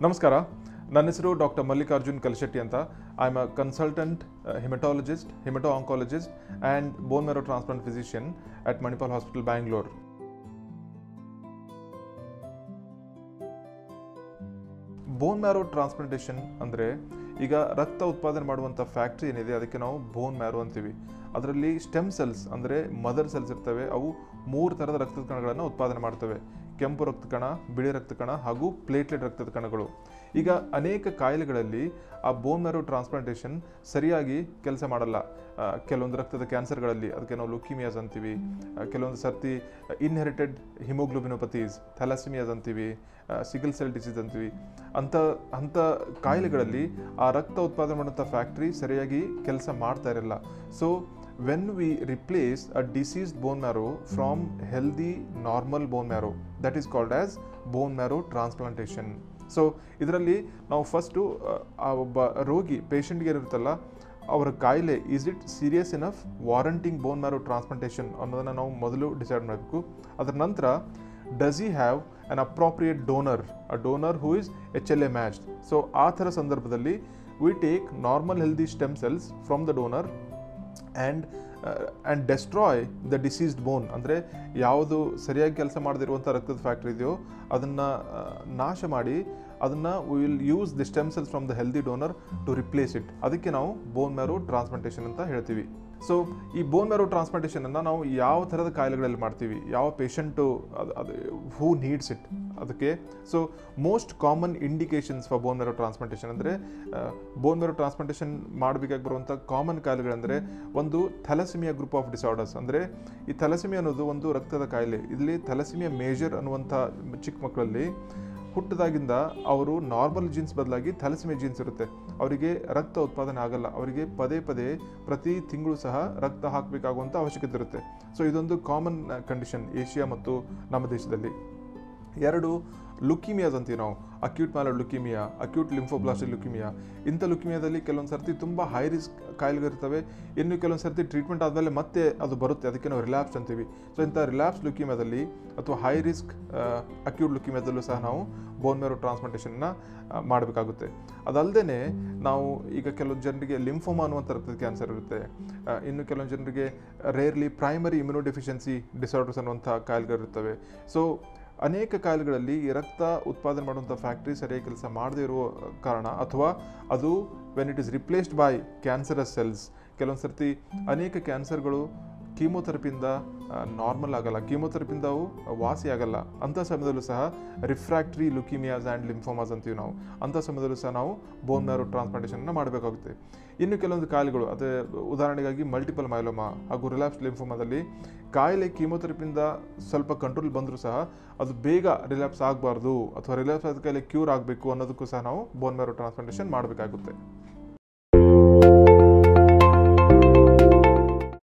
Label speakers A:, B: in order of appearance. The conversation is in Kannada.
A: ನಮಸ್ಕಾರ ನನ್ನ ಹೆಸರು ಡಾಕ್ಟರ್ ಮಲ್ಲಿಕಾರ್ಜುನ್ ಕಲ್ಶೆಟ್ಟಿ ಅಂತ I am a consultant haematologist haemato oncologist and bone marrow transplant physician at Manipal hospital Bangalore bone marrow transplantation ಅಂದರೆ ಈಗ ರಕ್ತ ಉತ್ಪಾದನೆ ಮಾಡುವಂಥ ಫ್ಯಾಕ್ಟ್ರಿ ಏನಿದೆ ಅದಕ್ಕೆ ನಾವು ಬೋನ್ ಮ್ಯಾರೋ ಅಂತೀವಿ ಅದರಲ್ಲಿ ಸ್ಟೆಮ್ ಸೆಲ್ಸ್ ಅಂದರೆ ಮದರ್ ಸೆಲ್ಸ್ ಇರ್ತವೆ ಅವು ಮೂರು ಥರದ ರಕ್ತದ ಕಣಗಳನ್ನು ಉತ್ಪಾದನೆ ಮಾಡ್ತವೆ ಕೆಂಪು ರಕ್ತ ಕಣ ಬಿಳಿ ರಕ್ತ ಕಣ ಹಾಗೂ ಪ್ಲೇಟ್ಲೆಟ್ ರಕ್ತದ ಕಣಗಳು ಈಗ ಅನೇಕ ಕಾಯಿಲೆಗಳಲ್ಲಿ ಆ ಬೋನ್ ಮ್ಯಾರೋ ಟ್ರಾನ್ಸ್ಪ್ಲಾಂಟೇಷನ್ ಸರಿಯಾಗಿ ಕೆಲಸ ಮಾಡಲ್ಲ ಆ, ಕೆಲವೊಂದು ರಕ್ತದ ಕ್ಯಾನ್ಸರ್ಗಳಲ್ಲಿ ಅದಕ್ಕೆ ನಾವು ಲುಕಿಮಿಯಾಸ್ ಅಂತೀವಿ ಆ, ಕೆಲವೊಂದು ಸರ್ತಿ ಇನ್ಹೆರಿಟೆಡ್ ಹಿಮೋಗ್ಲೋಬಿನೋಪತೀಸ್ ಥ್ಯಾಲಸಿಮಿಯಾಸ್ ಅಂತೀವಿ ಸಿಗಲ್ ಸೆಲ್ ಡಿಸೀಸ್ ಅಂತೀವಿ ಅಂಥ ಅಂಥ ಕಾಯಿಲೆಗಳಲ್ಲಿ ಆ ರಕ್ತ ಉತ್ಪಾದನೆ ಮಾಡುವಂಥ ಫ್ಯಾಕ್ಟ್ರಿ ಸರಿಯಾಗಿ ಕೆಲಸ ಮಾಡ್ತಾ ಇರಲ್ಲ so when we replace a diseased bone marrow from healthy normal bone marrow that is called as bone marrow transplantation so ಇದರಲ್ಲಿ ನಾವು ಫಸ್ಟು ಆ ಒಬ್ಬ ರೋಗಿ ಪೇಷಂಟ್ಗೆ ಏನಿರುತ್ತಲ್ಲ ಅವರ ಕಾಯಿಲೆ is it serious enough warranting bone marrow transplantation ಅನ್ನೋದನ್ನು ನಾವು ಮೊದಲು ಡಿಸೈಡ್ ಮಾಡಬೇಕು ಅದರ ನಂತರ does he have an appropriate donor a donor who is H L A matched so ಆ ಥರ ಸಂದರ್ಭದಲ್ಲಿ we take normal healthy stem cells from the donor and and destroy the diseased bone ಅಂದರೆ ಯಾವುದು ಸರಿಯಾಗಿ ಕೆಲಸ ಮಾಡದಿರುವಂಥ ರಕ್ತದ ಫ್ಯಾಕ್ಟ್ರಿ ಇದೆಯೋ ಅದನ್ನು ನಾಶ ಮಾಡಿ ಅದನ್ನು will use the stem cells from the healthy donor to replace it ಅದಕ್ಕೆ ನಾವು ಬೋನ್ ಮ್ಯಾರೋ ಟ್ರಾನ್ಸ್ಪ್ಲಾಂಟೇಷನ್ ಅಂತ ಹೇಳ್ತೀವಿ ಸೊ ಈ ಬೋನ್ ಮ್ಯಾರೋ ಟ್ರಾನ್ಸ್ಪ್ಲಾಂಟೇಷನನ್ನು ನಾವು ಯಾವ ಥರದ ಕಾಯಿಲೆಗಳಲ್ಲಿ ಮಾಡ್ತೀವಿ ಯಾವ ಪೇಷಂಟು ಅದು ಅದು ಹೂ ನೀಡ್ಸ್ ಇಟ್ ಅದಕ್ಕೆ so most common indications for bone marrow transplantation ಅಂದರೆ ಬೋನ್ ಮ್ಯಾರೋ ಟ್ರಾನ್ಸ್ಪ್ಲಾಂಟೇಷನ್ ಮಾಡಬೇಕಾಗಿ ಬರುವಂಥ ಕಾಮನ್ ಕಾಯಿಲೆಗಳಂದರೆ ಒಂದು ಥಲಸಿಮಿಯಾ ಗ್ರೂಪ್ ಆಫ್ ಡಿಸಾರ್ಡರ್ಸ್ ಅಂದರೆ ಈ ಥಲಸಿಮಿಯಾ ಅನ್ನೋದು ಒಂದು ರಕ್ತದ ಕಾಯಿಲೆ ಇಲ್ಲಿ ಥಲಸಿಮಿಯಾ ಮೇಜರ್ ಅನ್ನುವಂಥ ಚಿಕ್ಕ ಮಕ್ಕಳಲ್ಲಿ ಹುಟ್ಟಿದಾಗಿಂದ ಅವರು ನಾರ್ಮಲ್ ಜೀನ್ಸ್ ಬದಲಾಗಿ ಥಲಸಿಮಿಯಾ ಜೀನ್ಸ್ ಇರುತ್ತೆ ಅವರಿಗೆ ರಕ್ತ ಉತ್ಪಾದನೆ ಆಗಲ್ಲ ಅವರಿಗೆ ಪದೇ ಪದೇ ಪ್ರತಿ ತಿಂಗಳು ಸಹ ರಕ್ತ ಹಾಕಬೇಕಾಗುವಂಥ ಅವಶ್ಯಕತೆ ಇರುತ್ತೆ ಸೊ ಇದೊಂದು ಕಾಮನ್ ಕಂಡೀಷನ್ ಏಷ್ಯಾ ಮತ್ತು ನಮ್ಮ ದೇಶದಲ್ಲಿ ಎರಡು ಲುಕಿಮಿಯಾಸ್ ಅಂತೀವಿ ನಾವು acute myeloid leukaemia acute lymphoblastic leukaemia ಇಂಥ ಲುಕಿಮಿಯಾದಲ್ಲಿ ಕೆಲವೊಂದು ಸರ್ತಿ ತುಂಬ ಹೈ ರಿಸ್ಕ್ ಕಾಯಿಲೆಗಳಿರ್ತವೆ ಇನ್ನು ಕೆಲವೊಂದು ಸರ್ತಿ ಟ್ರೀಟ್ಮೆಂಟ್ ಆದಮೇಲೆ ಮತ್ತೆ ಅದು ಬರುತ್ತೆ ಅದಕ್ಕೆ ನಾವು ರಿಲ್ಯಾಪ್ಸ್ ಅಂತೀವಿ ಸೊ ಇಂಥ ರಿಲ್ಯಾಪ್ಸ್ ಲುಕಿಮಿಯಾದಲ್ಲಿ ಅಥವಾ ಹೈ ರಿಸ್ಕ್ ಅಕ್ಯೂಟ್ ಲುಕಿಮಿಯಾದಲ್ಲೂ ಸಹ ನಾವು ಬೋನ್ ಮ್ಯಾರೋ ಟ್ರಾನ್ಸ್ಪ್ಲಾಂಟೇಷನ್ನ ಮಾಡಬೇಕಾಗುತ್ತೆ ಅದಲ್ಲದೆ ನಾವು ಈಗ ಕೆಲವೊಂದು ಜನರಿಗೆ ಲಿಂಫೋಮಾ ಅನ್ನುವಂಥ ರಕ್ತದ ಕ್ಯಾನ್ಸರ್ ಇರುತ್ತೆ ಆ, ಇನ್ನು ಕೆಲವೊಂದು ಜನರಿಗೆ rarely primary immuno deficiency disorders ಅನ್ನುವಂಥ ಕಾಯಿಲೆಗಳಿರ್ತವೆ ಸೊ ಅನೇಕ ಕಾಯಿಲೆಗಳಲ್ಲಿ ಈ ರಕ್ತ ಉತ್ಪಾದನೆ ಮಾಡುವಂಥ ಫ್ಯಾಕ್ಟ್ರಿ ಸರಿಯಾಗಿ ಕೆಲಸ ಮಾಡದೇ ಇರುವ ಕಾರಣ ಅಥವಾ ಅದು when it is replaced by cancerous cells ಕೆಲವೊಂದು ಸರ್ತಿ ಅನೇಕ ಕ್ಯಾನ್ಸರ್ಗಳು ಕೀಮೋಥೆರಪಿಯಿಂದ ನಾರ್ಮಲ್ ಆಗಲ್ಲ ಕೀಮೋಥೆರಪಿಯಿಂದ ಅವು ವಾಸಿ ಆಗಲ್ಲ ಅಂಥ ಸಮಯದಲ್ಲೂ ಸಹ ರಿಫ್ರಾಕ್ಟ್ರಿ ಲುಕಿಮಿಯಾಸ್ ಆ್ಯಂಡ್ ಲಿಂಫೋಮಾಸ್ ಅಂತೀವಿ ನಾವು ಅಂಥ ಸಮಯದಲ್ಲೂ ಸಹ ನಾವು ಬೋನ್ ಮ್ಯಾರೋ ಟ್ರಾನ್ಸ್ಪ್ಲಾಂಟೇಷನ್ನ ಮಾಡಬೇಕಾಗುತ್ತೆ ಇನ್ನು ಕೆಲವೊಂದು ಕಾಯಿಲೆಗಳು ಅದೇ ಉದಾಹರಣೆಗಾಗಿ ಮಲ್ಟಿಪಲ್ ಮೈಲೋಮಾ ಹಾಗೂ ರಿಲ್ಯಾಪ್ಸ್ ಲಿಂಫೋಮಾದಲ್ಲಿ ಕಾಯಿಲೆ ಕೀಮೋಥೆರಪಿಯಿಂದ ಸ್ವಲ್ಪ ಕಂಟ್ರೋಲ್ ಬಂದರೂ ಸಹ ಅದು ಬೇಗ ರಿಲ್ಯಾಪ್ಸ್ ಆಗಬಾರ್ದು ಅಥವಾ ರಿಲ್ಯಾಪ್ಸ್ ಆದ ಕಾಯಿಲೆ ಕ್ಯೂರ್ ಆಗಬೇಕು ಅನ್ನೋದಕ್ಕೂ ಸಹ ನಾವು ಬೋನ್ ಮ್ಯಾರೋ ಟ್ರಾನ್ಸ್ಪ್ಲಾಂಟೇಷನ್ ಮಾಡಬೇಕಾಗುತ್ತೆ